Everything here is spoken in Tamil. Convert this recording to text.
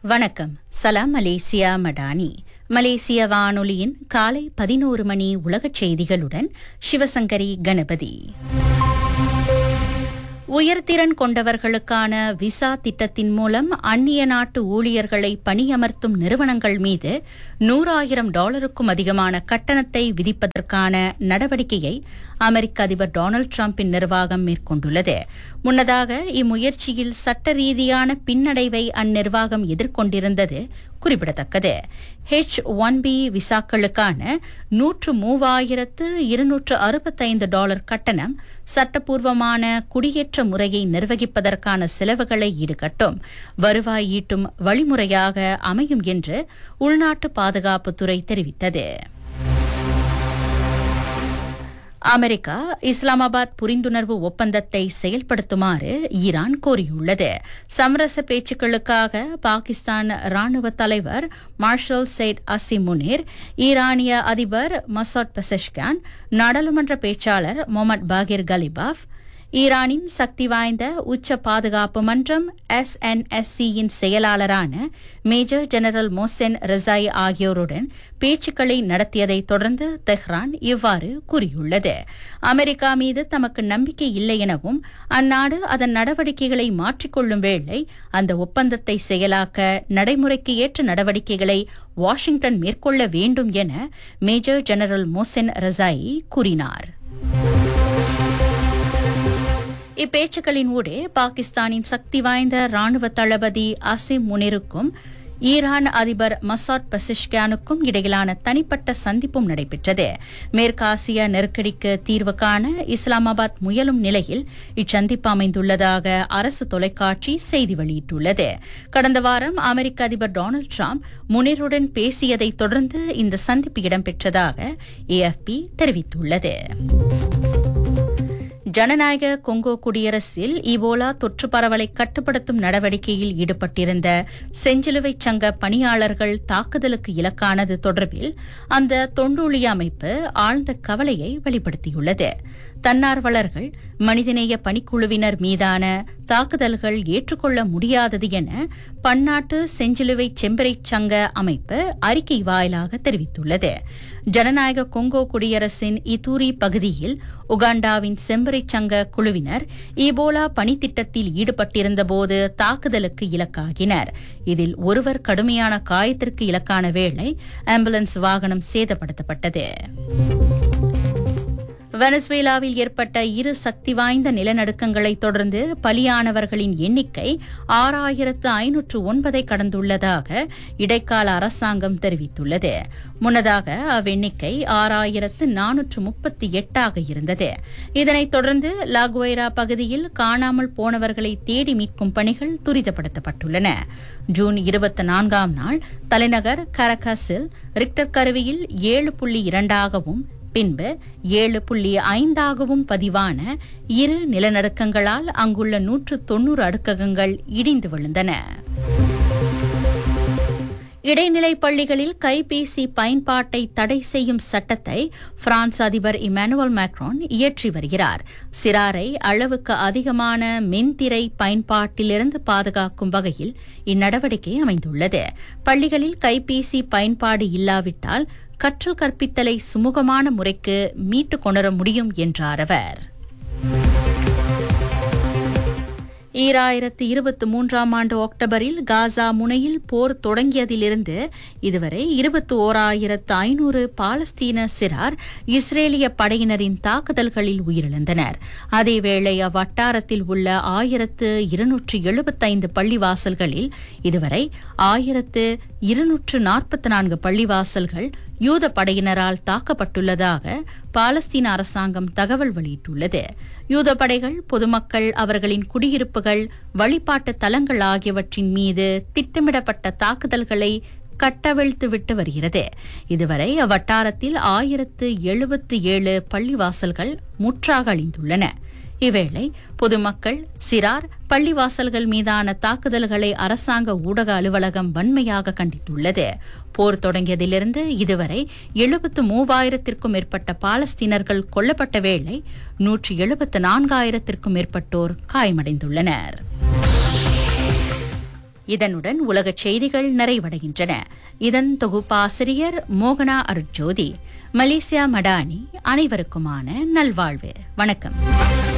வணக்கம் சலாம் மலேசியா மடானி மலேசிய வானொலியின் காலை பதினோரு மணி உலகச் செய்திகளுடன் சிவசங்கரி கணபதி உயர்திறன் கொண்டவர்களுக்கான விசா திட்டத்தின் மூலம் அந்நிய நாட்டு ஊழியர்களை பணியமர்த்தும் நிறுவனங்கள் மீது நூறாயிரம் டாலருக்கும் அதிகமான கட்டணத்தை விதிப்பதற்கான நடவடிக்கையை அமெரிக்க அதிபர் டொனால்டு டிரம்பின் நிர்வாகம் மேற்கொண்டுள்ளது முன்னதாக இம்முயற்சியில் சட்ட ரீதியான பின்னடைவை அந்நிர்வாகம் எதிர்கொண்டிருந்தது குறிப்பிடத்தக்கது ஹெச் ஒன் பி விசாக்களுக்கான நூற்று மூவாயிரத்து இருநூற்று அறுபத்தைந்து டாலர் கட்டணம் சட்டப்பூர்வமான குடியேற்ற முறையை நிர்வகிப்பதற்கான செலவுகளை ஈடுகட்டும் வருவாய் ஈட்டும் வழிமுறையாக அமையும் என்று உள்நாட்டு பாதுகாப்புத்துறை தெரிவித்தது அமெரிக்கா இஸ்லாமாபாத் புரிந்துணர்வு ஒப்பந்தத்தை செயல்படுத்துமாறு ஈரான் கோரியுள்ளது சமரச பேச்சுக்களுக்காக பாகிஸ்தான் ராணுவ தலைவர் மார்ஷல் செய்ட் அசிம் முனீர் ஈரானிய அதிபர் மசோட் பெசஷ்கான் நாடாளுமன்ற பேச்சாளர் மொஹமட் பாகிர் கலிபாஃப் ஈரானின் சக்தி வாய்ந்த உச்ச பாதுகாப்பு மன்றம் எஸ்என்எஸ்சியின் செயலாளரான மேஜர் ஜெனரல் மோசென் ரசாய் ஆகியோருடன் பேச்சுக்களை நடத்தியதை தொடர்ந்து தெஹ்ரான் இவ்வாறு கூறியுள்ளது அமெரிக்கா மீது தமக்கு நம்பிக்கை இல்லை எனவும் அந்நாடு அதன் நடவடிக்கைகளை மாற்றிக்கொள்ளும் வேளை அந்த ஒப்பந்தத்தை செயலாக்க நடைமுறைக்கு ஏற்ற நடவடிக்கைகளை வாஷிங்டன் மேற்கொள்ள வேண்டும் என மேஜர் ஜெனரல் மோசென் ரசாயி கூறினார் இப்பேச்சுக்களின் ஊடே பாகிஸ்தானின் சக்தி வாய்ந்த ராணுவ தளபதி அசிம் முனிருக்கும் ஈரான் அதிபர் மசாட் பசிஷ்கானுக்கும் இடையிலான தனிப்பட்ட சந்திப்பும் நடைபெற்றது மேற்காசிய நெருக்கடிக்கு தீர்வு காண இஸ்லாமாபாத் முயலும் நிலையில் இச்சந்திப்பு அமைந்துள்ளதாக அரசு தொலைக்காட்சி செய்தி வெளியிட்டுள்ளது கடந்த வாரம் அமெரிக்க அதிபர் டொனால்டு டிரம்ப் முனிருடன் பேசியதை தொடர்ந்து இந்த சந்திப்பு இடம்பெற்றதாக ஏஎஃப்பி தெரிவித்துள்ளது ஜனநாயக கொங்கோ குடியரசில் இபோலா தொற்று பரவலை கட்டுப்படுத்தும் நடவடிக்கையில் ஈடுபட்டிருந்த செஞ்சிலுவை சங்க பணியாளர்கள் தாக்குதலுக்கு இலக்கானது தொடர்பில் அந்த தொண்டூழிய அமைப்பு ஆழ்ந்த கவலையை வெளிப்படுத்தியுள்ளது தன்னார்வலர்கள் மனிதநேய பணிக்குழுவினர் மீதான தாக்குதல்கள் ஏற்றுக்கொள்ள முடியாதது என பன்னாட்டு செஞ்சிலுவை செம்பரை சங்க அமைப்பு அறிக்கை வாயிலாக தெரிவித்துள்ளது ஜனநாயக கொங்கோ குடியரசின் இத்தூரி பகுதியில் உகாண்டாவின் செம்பரை சங்க குழுவினர் ஈபோலா பணித்திட்டத்தில் ஈடுபட்டிருந்தபோது தாக்குதலுக்கு இலக்காகினர் இதில் ஒருவர் கடுமையான காயத்திற்கு இலக்கான வேளை ஆம்புலன்ஸ் வாகனம் சேதப்படுத்தப்பட்டது வெனசுவேலாவில் ஏற்பட்ட இரு சக்தி வாய்ந்த நிலநடுக்கங்களை தொடர்ந்து பலியானவர்களின் எண்ணிக்கை ஆறாயிரத்து ஐநூற்று ஒன்பதை கடந்துள்ளதாக இடைக்கால அரசாங்கம் தெரிவித்துள்ளது முன்னதாக அவ்வெண்ணிக்கை ஆறாயிரத்து நானூற்று முப்பத்தி எட்டாக இருந்தது இதனைத் தொடர்ந்து லாகுவைரா பகுதியில் காணாமல் போனவர்களை தேடி மீட்கும் பணிகள் துரிதப்படுத்தப்பட்டுள்ளன ஜூன் இருபத்தி நான்காம் நாள் தலைநகர் கரகாஸில் ரிக்டர் கருவியில் ஏழு புள்ளி இரண்டாகவும் பின்பு ஏழு புள்ளி ஐந்தாகவும் பதிவான இரு நிலநடுக்கங்களால் அங்குள்ள நூற்று தொன்னூறு அடுக்ககங்கள் இடிந்து விழுந்தன இடைநிலை பள்ளிகளில் கைபேசி பயன்பாட்டை தடை செய்யும் சட்டத்தை பிரான்ஸ் அதிபர் இமானுவல் மேக்ரான் இயற்றி வருகிறார் சிறாரை அளவுக்கு அதிகமான மென்திரை பயன்பாட்டிலிருந்து பாதுகாக்கும் வகையில் இந்நடவடிக்கை அமைந்துள்ளது பள்ளிகளில் கைபேசி பயன்பாடு இல்லாவிட்டால் கற்றல் கற்பித்தலை சுமூகமான முறைக்கு மீட்டுக் கொணர முடியும் என்றார் அவர் ஈராயிரத்து இருபத்தி மூன்றாம் ஆண்டு அக்டோபரில் காசா முனையில் போர் தொடங்கியதிலிருந்து இதுவரை இருபத்தி ஓராயிரத்து ஐநூறு பாலஸ்தீன சிறார் இஸ்ரேலிய படையினரின் தாக்குதல்களில் உயிரிழந்தனர் அதேவேளை அவ்வட்டாரத்தில் உள்ள ஆயிரத்து இருநூற்று எழுபத்தைந்து பள்ளிவாசல்களில் இதுவரை ஆயிரத்து இருநூற்று நாற்பத்தி நான்கு பள்ளிவாசல்கள் யூத படையினரால் தாக்கப்பட்டுள்ளதாக பாலஸ்தீன அரசாங்கம் தகவல் வெளியிட்டுள்ளது யூத படைகள் பொதுமக்கள் அவர்களின் குடியிருப்புகள் வழிபாட்டு தலங்கள் ஆகியவற்றின் மீது திட்டமிடப்பட்ட தாக்குதல்களை கட்டவிழ்த்து விட்டு வருகிறது இதுவரை அவ்வட்டாரத்தில் ஆயிரத்து எழுபத்து ஏழு பள்ளிவாசல்கள் முற்றாக அழிந்துள்ளன இவ்வேளை பொதுமக்கள் சிறார் பள்ளிவாசல்கள் மீதான தாக்குதல்களை அரசாங்க ஊடக அலுவலகம் வன்மையாக கண்டித்துள்ளது போர் தொடங்கியதிலிருந்து இதுவரை எழுபத்து மூவாயிரத்திற்கும் மேற்பட்ட பாலஸ்தீனர்கள் கொல்லப்பட்ட வேளை நூற்றி எழுபத்து நான்காயிரத்திற்கும் மேற்பட்டோர் காயமடைந்துள்ளனர் இதனுடன் உலகச் செய்திகள் நிறைவடைகின்றன இதன் தொகுப்பாசிரியர் மோகனா அருட்ஜோதி மலேசியா மடானி அனைவருக்குமான நல்வாழ்வு வணக்கம்